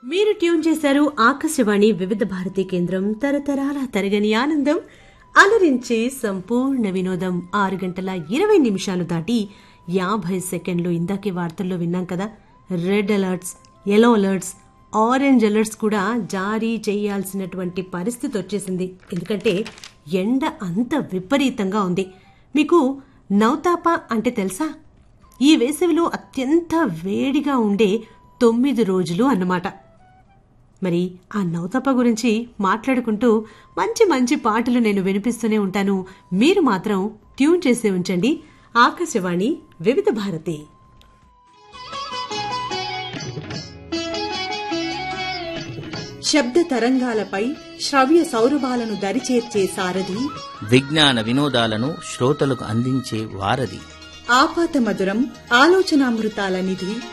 మీరు ట్యూన్ చేశారు ఆకాశవాణి వివిధ భారతి కేంద్రం తరతరాల తరగని ఆనందం అలరించే సంపూర్ణ వినోదం ఆరు గంటల ఇరవై నిమిషాలు దాటి యాభై సెకండ్లు ఇందాకే వార్తల్లో విన్నాం కదా red alerts yellow alerts orange alerts కూడా జారీ చేయాల్సినటువంటి పరిస్థితి వచ్చేసింది ఎందుకంటే ఎండ అంత విపరీతంగా ఉంది మీకు నౌతాప అంటే తెలుసా ఈ వేసవిలో అత్యంత వేడిగా ఉండే తొమ్మిది రోజులు అన్నమాట మరి ఆ నౌతప గురించి మాట్లాడుకుంటూ మంచి మంచి పాటలు నేను వినిపిస్తూనే ఉంటాను మీరు మాత్రం ట్యూన్ చేసి ఉంచండి ఆకాశవాణి వివిధ భారతి శబ్ద తరంగాలపై శ్రవ్య సౌరభాలను దరిచేర్చే సారథి విజ్ఞాన వినోదాలను శ్రోతలకు అందించే వారధి ఆపాత మధురం ఆలోచనామృతాల నిధి